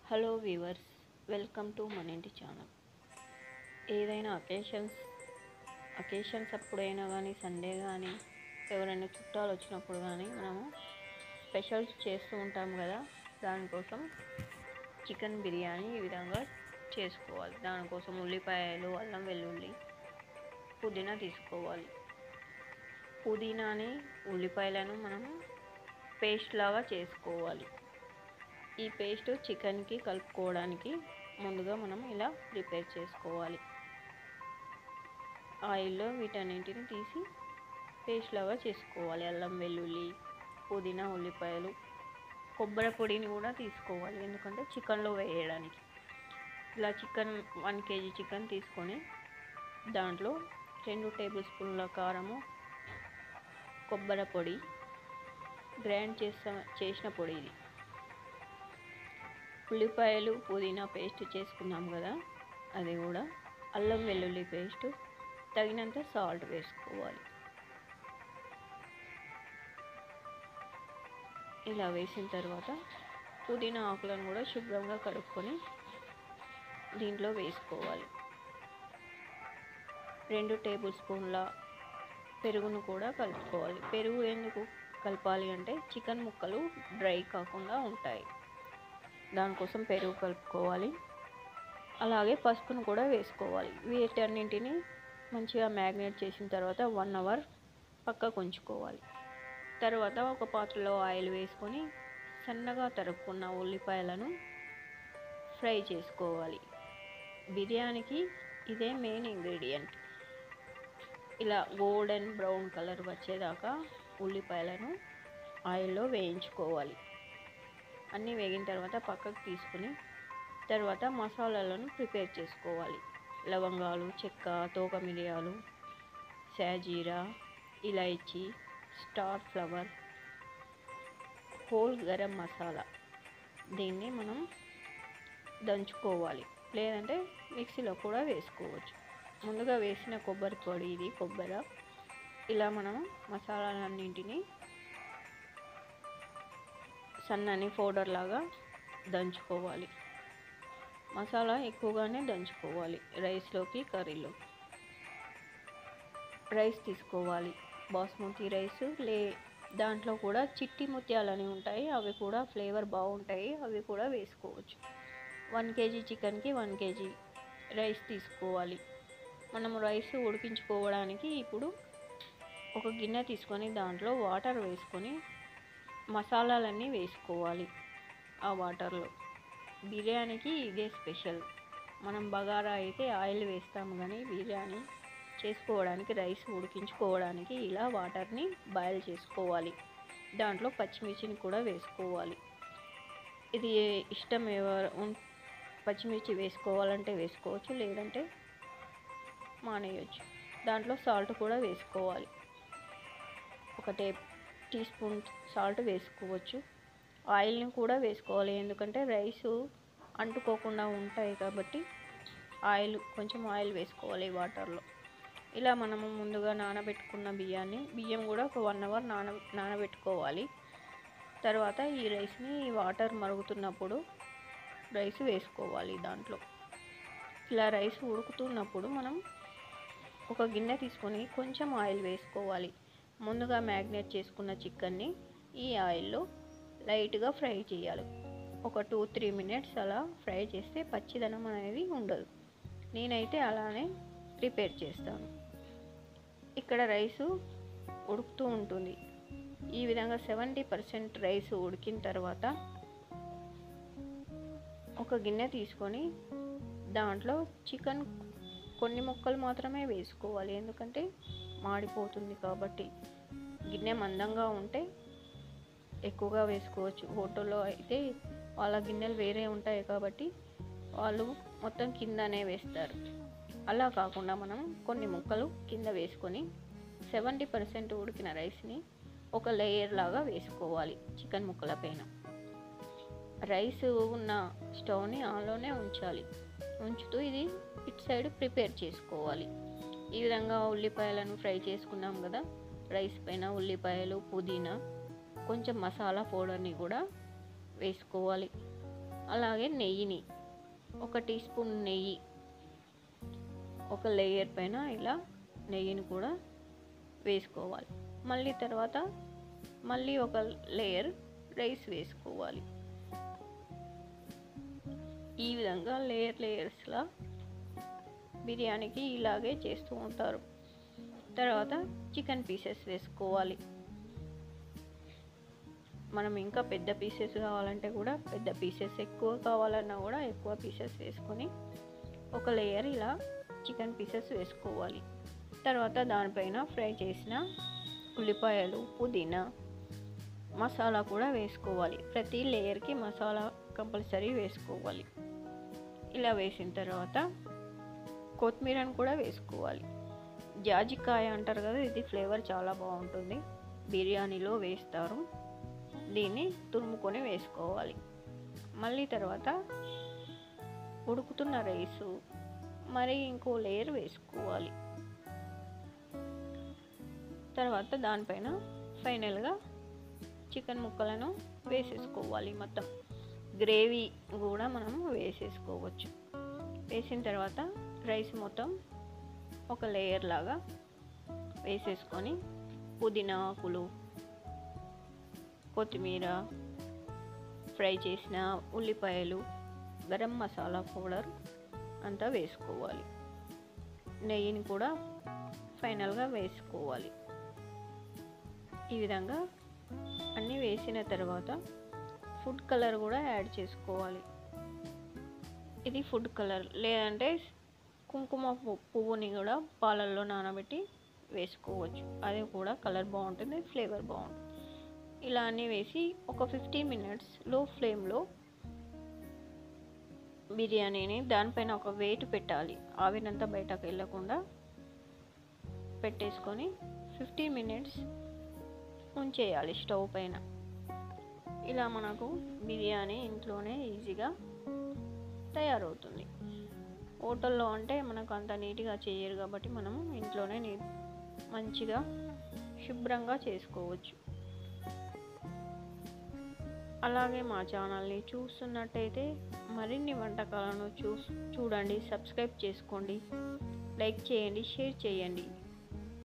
hello viewers welcome to మన ఇంటి channel ఏదైనా అకేషన్స్ అకేషన్స్ అప్పుడైనా కానీ సండే కానీ ఎవరైనా చుట్టాలు వచ్చినప్పుడు కానీ మనము స్పెషల్స్ చేస్తూ ఉంటాం కదా దానికోసం చికెన్ బిర్యానీ ఈ విధంగా చేసుకోవాలి దానికోసం ఉల్లిపాయలు అల్లం వెల్లుల్లి పుదీనా తీసుకోవాలి పుదీనాని ఉల్లిపాయలను మనము పేస్ట్ లాగా చేసుకోవాలి ఈ పేస్ట్ చికెన్కి కలుపుకోవడానికి ముందుగా మనం ఇలా ప్రిపేర్ చేసుకోవాలి ఆయిల్లో వీటన్నింటిని తీసి పేస్ట్ లాగా చేసుకోవాలి అల్లం వెల్లుల్లి పుదీనా ఉల్లిపాయలు కొబ్బరి పొడిని కూడా తీసుకోవాలి ఎందుకంటే చికెన్లో వేయడానికి ఇలా చికెన్ వన్ కేజీ చికెన్ తీసుకొని దాంట్లో రెండు టేబుల్ స్పూన్ల కారము కొబ్బరి పొడి గ్రైండ్ చేసిన చేసిన పొడి ఇది ఉల్లిపాయలు పుదీనా పేస్ట్ చేసుకున్నాం కదా అది కూడా అల్లం వెల్లుల్లి పేస్ట్ తగినంత సాల్ట్ వేసుకోవాలి ఇలా వేసిన తర్వాత పుదీనా ఆకులను కూడా శుభ్రంగా కడుక్కొని దీంట్లో వేసుకోవాలి రెండు టేబుల్ స్పూన్ల పెరుగును కూడా కలుపుకోవాలి పెరుగు ఎందుకు కలపాలి అంటే చికెన్ ముక్కలు డ్రై కాకుండా ఉంటాయి దానికోసం పెరుగు కలుపుకోవాలి అలాగే పసుపును కూడా వేసుకోవాలి వీటన్నింటిని మంచిగా మ్యాగ్నేట్ చేసిన తర్వాత వన్ అవర్ పక్కకు ఉంచుకోవాలి తర్వాత ఒక పాత్రలో ఆయిల్ వేసుకొని సన్నగా తరుపుకున్న ఉల్లిపాయలను ఫ్రై చేసుకోవాలి బిర్యానీకి ఇదే మెయిన్ ఇంగ్రీడియంట్ ఇలా గోల్డెన్ బ్రౌన్ కలర్ వచ్చేదాకా ఉల్లిపాయలను ఆయిల్లో వేయించుకోవాలి అన్నీ వేగిన తర్వాత పక్కకు తీసుకుని తర్వాత మసాలాలను ప్రిపేర్ చేసుకోవాలి లవంగాలు చెక్క తోక మిరియాలు శాజీరా ఇలైచి star flower whole garam masala దీన్ని మనం దంచుకోవాలి లేదంటే మిక్సీలో కూడా వేసుకోవచ్చు ముందుగా వేసిన కొబ్బరి పొడి ఇది కొబ్బరి ఇలా మనం మసాలాలన్నింటినీ సన్నని పౌడర్ లాగా దంచుకోవాలి మసాలా ఎక్కువగానే దంచుకోవాలి రైస్లోకి కర్రీలో రైస్ తీసుకోవాలి బాస్మతి రైస్ లే దాంట్లో కూడా చిట్టి ముత్యాలని ఉంటాయి అవి కూడా ఫ్లేవర్ బాగుంటాయి అవి కూడా వేసుకోవచ్చు వన్ కేజీ చికెన్కి వన్ కేజీ రైస్ తీసుకోవాలి మనం రైస్ ఉడికించుకోవడానికి ఇప్పుడు ఒక గిన్నె తీసుకొని దాంట్లో వాటర్ వేసుకొని మసాలాలన్నీ వేసుకోవాలి ఆ వాటర్లో బిర్యానీకి ఇదే స్పెషల్ మనం బగారా అయితే ఆయిల్ వేస్తాము కానీ బిర్యానీ చేసుకోవడానికి రైస్ ఉడికించుకోవడానికి ఇలా వాటర్ని బాయిల్ చేసుకోవాలి దాంట్లో పచ్చిమిర్చిని కూడా వేసుకోవాలి ఇది ఇష్టం ఎవరు ఉన్- పచ్చిమిర్చి వేసుకోవాలంటే వేసుకోవచ్చు లేదంటే మానేయచ్చు దాంట్లో సాల్ట్ కూడా వేసుకోవాలి ఒక టే టీ స్పూన్ సాల్ట్ వేసుకోవచ్చు ఆయిల్ని కూడా వేసుకోవాలి ఎందుకంటే రైస్ అంటుకోకుండా ఉంటాయి కాబట్టి ఆయిల్ కొంచెం ఆయిల్ వేసుకోవాలి వాటర్లో ఇలా మనము ముందుగా నానబెట్టుకున్న బియ్యాన్ని బియ్యం కూడా ఒక వన్ అవర్ నాన నానబెట్టుకోవాలి తర్వాత ఈ రైస్ని వాటర్ మరుగుతున్నప్పుడు రైస్ వేసుకోవాలి దాంట్లో ఇలా రైస్ ఉడుకుతున్నప్పుడు మనం ఒక గిన్నె తీసుకొని కొంచెం ఆయిల్ వేసుకోవాలి ముందుగా మ్యాగ్నేట్ చేసుకున్న చికెన్ని ఈ ఆయిల్లో లైట్గా ఫ్రై చేయాలి ఒక టూ త్రీ మినిట్స్ అలా ఫ్రై చేస్తే పచ్చిదనం అనేది ఉండదు నేనైతే అలానే ప్రిపేర్ చేస్తాను ఇక్కడ రైసు ఉడుకుతూ ఉంటుంది ఈ విధంగా సెవెంటీ పర్సెంట్ రైస్ ఉడికిన తర్వాత ఒక గిన్నె తీసుకొని దాంట్లో చికెన్ కొన్ని ముక్కలు మాత్రమే వేసుకోవాలి ఎందుకంటే మాడిపోతుంది కాబట్టి గిన్నె మందంగా ఉంటే ఎక్కువగా వేసుకోవచ్చు హోటల్లో అయితే వాళ్ళ గిన్నెలు వేరే ఉంటాయి కాబట్టి వాళ్ళు మొత్తం కిందనే వేస్తారు అలా కాకుండా మనం కొన్ని ముక్కలు కింద వేసుకొని సెవెంటీ పర్సెంట్ ఉడికిన రైస్ని ఒక లేయర్ లాగా వేసుకోవాలి చికెన్ ముక్కల పైన రైస్ ఉన్న స్టవ్ని ఆన్లోనే ఉంచాలి ఉంచుతూ ఇది ఇటు సైడ్ ప్రిపేర్ చేసుకోవాలి ఈ విధంగా ఉల్లిపాయలను ఫ్రై చేసుకున్నాం కదా రైస్ పైన ఉల్లిపాయలు పుదీనా కొంచెం మసాలా పౌడర్ని కూడా వేసుకోవాలి అలాగే నెయ్యిని ఒక టీ స్పూన్ నెయ్యి ఒక లేయర్ పైన ఇలా నెయ్యిని కూడా వేసుకోవాలి మళ్ళీ తర్వాత మళ్ళీ ఒక లేయర్ రైస్ వేసుకోవాలి ఈ విధంగా లేయర్ లేయర్స్లా బిర్యానీకి ఇలాగే చేస్తూ ఉంటారు తర్వాత చికెన్ పీసెస్ వేసుకోవాలి మనం ఇంకా పెద్ద పీసెస్ కావాలంటే కూడా పెద్ద పీసెస్ ఎక్కువ కావాలన్నా కూడా ఎక్కువ పీసెస్ వేసుకొని ఒక లేయర్ ఇలా చికెన్ పీసెస్ వేసుకోవాలి తర్వాత దానిపైన ఫ్రై చేసిన ఉల్లిపాయలు పుదీనా మసాలా కూడా వేసుకోవాలి ప్రతి లేయర్కి మసాలా కంపల్సరీ వేసుకోవాలి ఇలా వేసిన తర్వాత కొత్తిమీరను కూడా వేసుకోవాలి జాజికాయ అంటారు కదా ఇది ఫ్లేవర్ చాలా బాగుంటుంది బిర్యానీలో వేస్తారు దీన్ని తురుముకొని వేసుకోవాలి మళ్ళీ తర్వాత ఉడుకుతున్న రైసు మరి ఇంకో లేయర్ వేసుకోవాలి తర్వాత దానిపైన ఫైనల్గా చికెన్ ముక్కలను వేసేసుకోవాలి మొత్తం గ్రేవీ కూడా మనం వేసేసుకోవచ్చు వేసిన తర్వాత రైస్ మొత్తం ఒక లేయర్ లాగా వేసేసుకొని పుదీనా ఆకులు కొత్తిమీర ఫ్రై చేసిన ఉల్లిపాయలు గరం మసాలా పౌడర్ అంతా వేసుకోవాలి నెయ్యిని కూడా ఫైనల్గా వేసుకోవాలి ఈ విధంగా అన్నీ వేసిన తర్వాత ఫుడ్ కలర్ కూడా యాడ్ చేసుకోవాలి ఇది ఫుడ్ కలర్ లేదంటే కుంకుమ పు- పువ్వుని కూడా పాలల్లో నానబెట్టి వేసుకోవచ్చు అది కూడా కలర్ బాగుంటుంది ఫ్లేవర్ బాగుంటుంది ఇలా అన్నీ వేసి ఒక ఫిఫ్టీన్ మినిట్స్ లో ఫ్లేమ్లో బిర్యానీని దానిపైన ఒక వెయిట్ పెట్టాలి ఆవినంతా బయటకు వెళ్ళకుండా పెట్టేసుకొని ఫిఫ్టీన్ మినిట్స్ ఉంచేయాలి స్టవ్ పైన ఇలా మనకు బిర్యానీ ఇంట్లోనే ఈజీగా తయారవుతుంది హోటల్లో అంటే మనకు అంత నీట్గా చేయరు కాబట్టి మనం ఇంట్లోనే నీ మంచిగా శుభ్రంగా చేసుకోవచ్చు అలాగే మా ఛానల్ని చూస్తున్నట్టయితే మరిన్ని వంటకాలను చూ చూడండి సబ్స్క్రైబ్ చేసుకోండి లైక్ చేయండి షేర్ చేయండి